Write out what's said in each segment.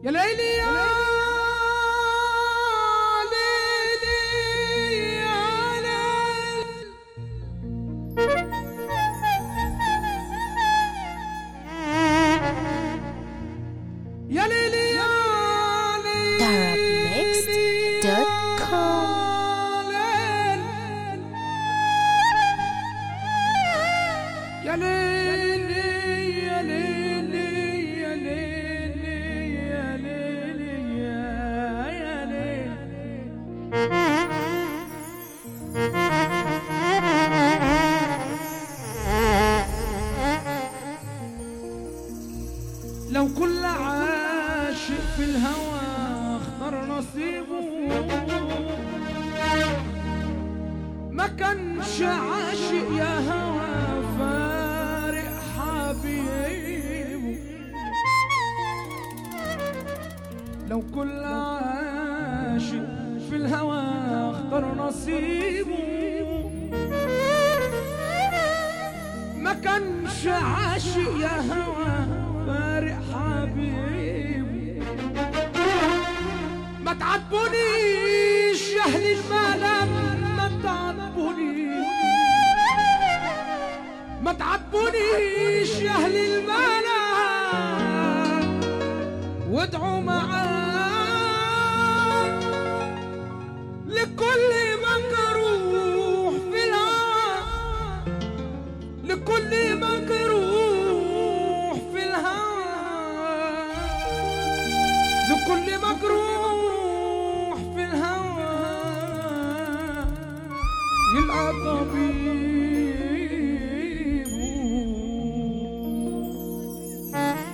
يا ليلي يا ليلي يا ليلي يا ليلي يا ليلي Arabmixed.com. يا ليلي يا ليلي يا ليلي يا ليلي يا يا ليلي لو كل عاشق في الهوى اختار نصيبه ما كانش عاشق يا هوى فارق حبيبه لو كل عاشق في الهوى اختار نصيبه ما كانش عاشق يا هوى فارق حبيبه ما تعاتبونيش يا اهل الملام ما تعاتبونيش ما تعاتبونيش يا اهل الملام وادعوا معاه لكل مكروه في الهوى لكل مكروه في الهوى لكل مجروح في الهوى يلقى طبيب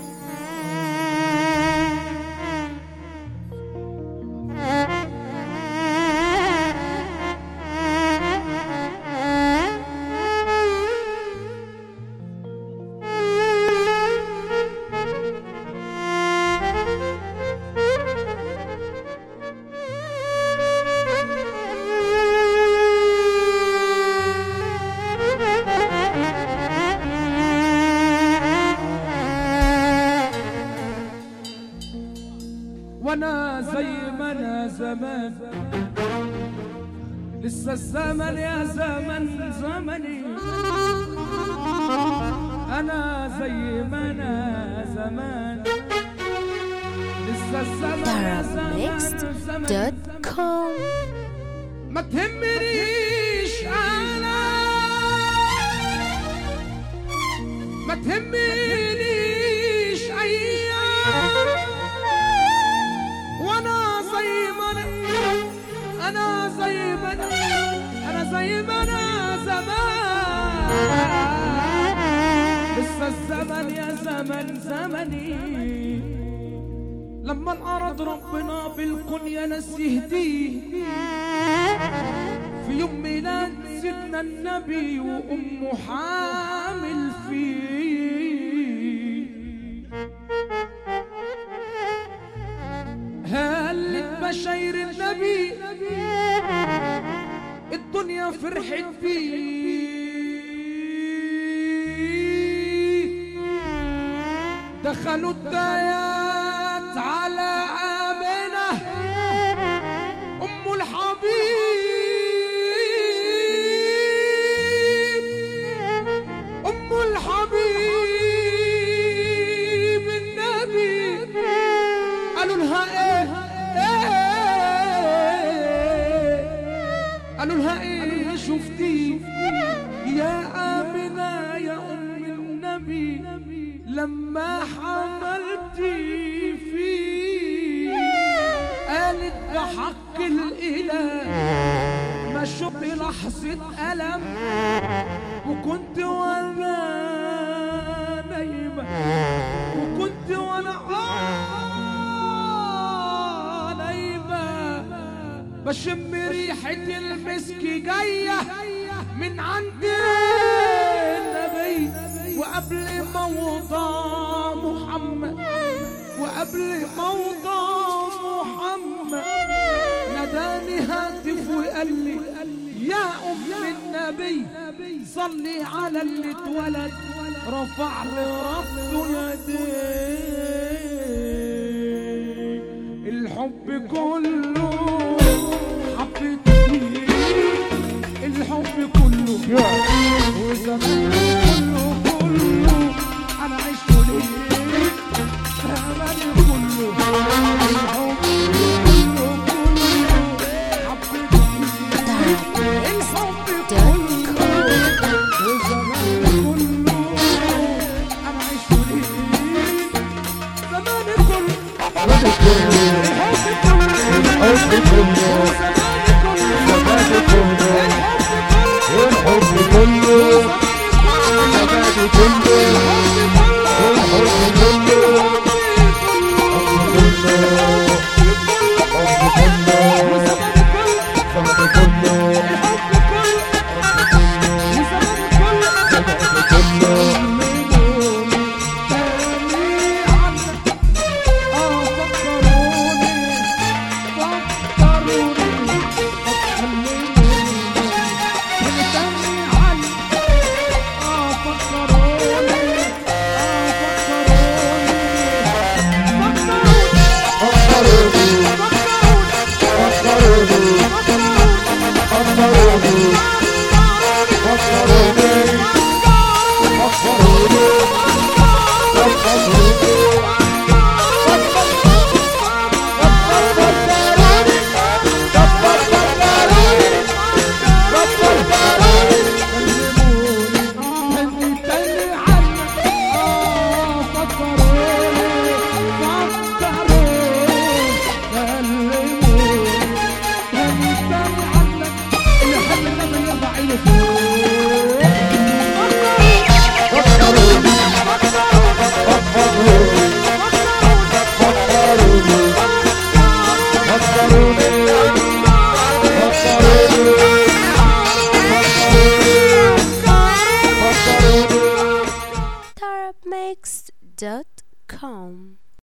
وانا زي ما انا زمان لسه الزمن يا زمن زمني انا زي ما انا زمان لسه الزمن يا زمن زمني Arabmixed.com. ما تهمنيش انا ما تهمنيش ايام وانا زي ما انا انا زي ما انا انا زي ما انا زمان لسه الزمن يا زمن زمني لما الارض ربنا بالكون يا ناس يهديه في يوم ميلاد سيدنا النبي وامه حامل فيه هلت بشاير النبي الدنيا فرحت فيه دخلوا الدايات على آمنة أم الحبيب أم الحبيب النبي قالوا لها إيه إيه قالوا لها إيه شفتي يا آمنة يا أم النبي لما حملتي فيه قالت بحق الإله ما شفت لحظة ألم وكنت وانا نايمة وكنت وانا آه نايمة بشم ريحة المسك جاية من عند النبي وقبل موضع محمد وقبل موضع محمد ناداني هاتف وقال لي يا ام النبي صلي على اللي اتولد رفع لربه يديه الحب كله حبيت فيك الحب كله وزمان كله كله انا عشت ليك زمان كله الحب كله كله حبيت فيك الحب كله وزمان كله انا عشت ليك زمان كله الحب كله الحب كله زمان كله الحب كله الحب كله الحب كله الحب كله الحب كله فكروني فكروني فكروني فكروني فكروني فكروني فكروني فكروني فكروني فكروني فكروني Tarabmix.com